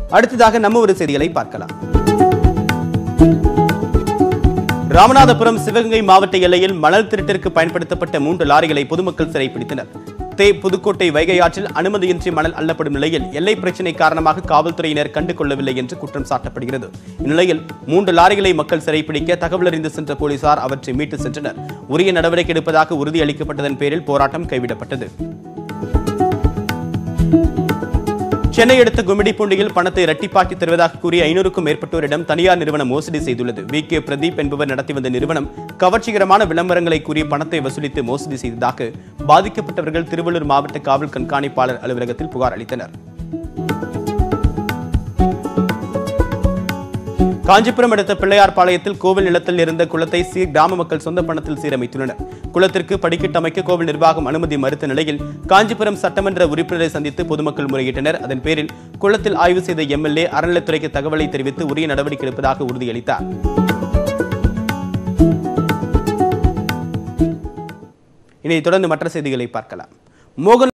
அடுத்ததாக நம்ம ஒரு செய்திகளை பார்க்கலாம் ராமநாதபுரம் சிவகங்கை மாவட்ட எல்லையில் மணல் திருட்டிற்கு பயன்படுத்தப்பட்ட மூன்று லாரிகளை பொதுமக்கள் சிறைப்பிடித்தனர் தே புதுக்கோட்டை வைகை ஆற்றில் அனுமதியின்றி மணல் அள்ளப்படும் நிலையில் எல்லை பிரச்சினை காரணமாக காவல்துறையினர் கண்டு கொள்ளவில்லை என்று குற்றம் சாட்டப்படுகிறது இந்நிலையில் மூன்று லாரிகளை மக்கள் சிறைப்பிடிக்க தகவல் அறிந்து சென்ற போலீசார் அவற்றை மீட்டு சென்றனர் உரிய நடவடிக்கை எடுப்பதாக உறுதியளிக்கப்பட்டதன் பேரில் போராட்டம் கைவிடப்பட்டது சென்னை அடுத்த கும்மிடிப்பூண்டியில் பணத்தை இரட்டிப்பாக்கி தருவதாக கூறி ஐநூறுக்கும் மேற்பட்டோரிடம் தனியார் நிறுவனம் மோசடி செய்துள்ளது வி கே பிரதீப் என்பவர் நடத்தி வந்த நிறுவனம் கவர்ச்சிகரமான விளம்பரங்களை கூறி பணத்தை வசூலித்து மோசடி செய்ததாக பாதிக்கப்பட்டவர்கள் திருவள்ளூர் மாவட்ட காவல் கண்காணிப்பாளர் அலுவலகத்தில் புகார் அளித்தனர் காஞ்சிபுரம் அடுத்த பிள்ளையார்பாளையத்தில் கோவில் நிலத்தில் இருந்த குளத்தை சீர் கிராம மக்கள் சொந்த பணத்தில் சீரமைத்துள்ளனர் குளத்திற்கு படிக்கட்டு அமைக்க கோவில் நிர்வாகம் அனுமதி மறுத்த நிலையில் காஞ்சிபுரம் சட்டமன்ற உறுப்பினரை சந்தித்து பொதுமக்கள் முறையிட்டனர் அதன் பேரில் குளத்தில் ஆய்வு செய்த எம்எல்ஏ அறநிலைத்துறைக்கு தகவலை தெரிவித்து உரிய நடவடிக்கை எடுப்பதாக உறுதியளித்தார் இனி தொடர்ந்து மற்ற செய்திகளை பார்க்கலாம் மோகன்